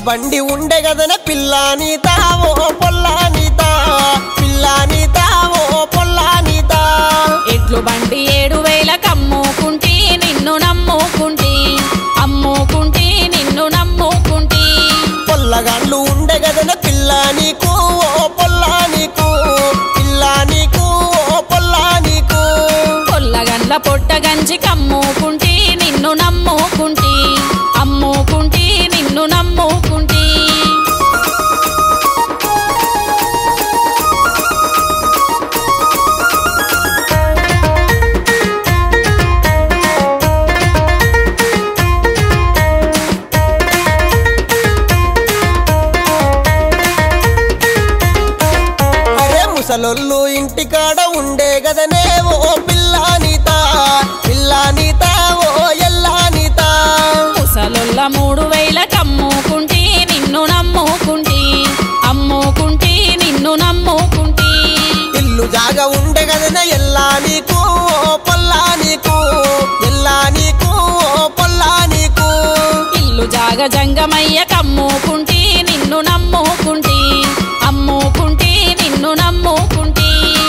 బండి ఉండే గదన పిల్లానీత ఓ పొల్లానీత పిల్లానీత ఓ పొల్లానీత ఎడ్లు బండి ఏడు వేల కమ్ముకుంటి నిన్ను నమ్ముకుంటి అమ్ముకుంటి నిన్ను నమ్ముకుంటి పొల్లగాళ్ళు ఉండే గదన పిల్లానీకు ఓ పొల్లానీకు పిల్లానీకు ఓ పొల్లానీకు కొల్లగండ్ల పొట్టగంచి కమ్ముకుంటి నిన్ను నమ్ముకుంటి అమ్ముకుంటి నిన్ను నమ్ముకుంటి అరే ముసలొల్లు ఇంటికాడ ఉండే గదనే ఓ పిల్లానీత పిల్లానీత ఓ ఎల్లానీత ముసలొల్ల మూడు వేల కమ్ముకుంటి నిన్ను నమ్ముకుంటి అమ్ముకుంటి నిన్ను నమ్ముకుంటి ఇల్లు జాగ ఉండే గదన ఎల్లా నీకు ఓ పొల్లా నీకు ఎల్లా నీకు ఓ పొల్లా నీకు ఇల్లు జాగ జంగమయ్య కమ్ముకుంటి నిన్ను నమ్ముకుంటి అమ్ముకుంటి నిన్ను నమ్ముకుంటి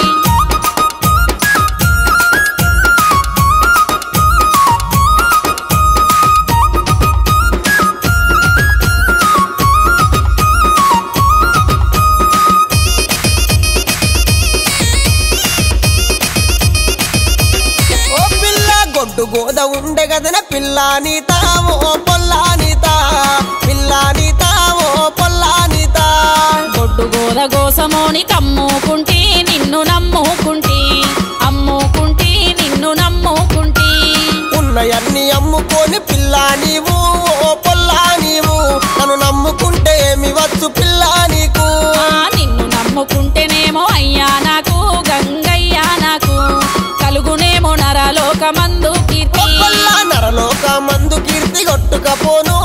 ఓ పిల్ల గొడ్డు గోద ఉండే గదన పిల్లా నీత ఓ పొల్లా నీత పిల్లా నీత ఓ పొల్లా నీత గొడ్డు గోద గోసమోని కమ్ముకుంటి నిన్ను నమ్ముకుంటి అమ్ముకుంటి నిన్ను నమ్ముకుంటి ఉన్నయన్ని అమ్ముకొని పిల్లా నీవు ఓ పొల్లా నీవు నన్ను నమ్ముకుంటే ఏమి వచ్చు పిల్లా నీకు ఆ నిన్ను నమ్ముకుంటేనేమో అయ్యా నాకు గంగయ్య నాకు కలుగునేమో నరలోకమందు కీర్తి పొల్లా నరలోక మందు కీర్తి కొట్టుకపోను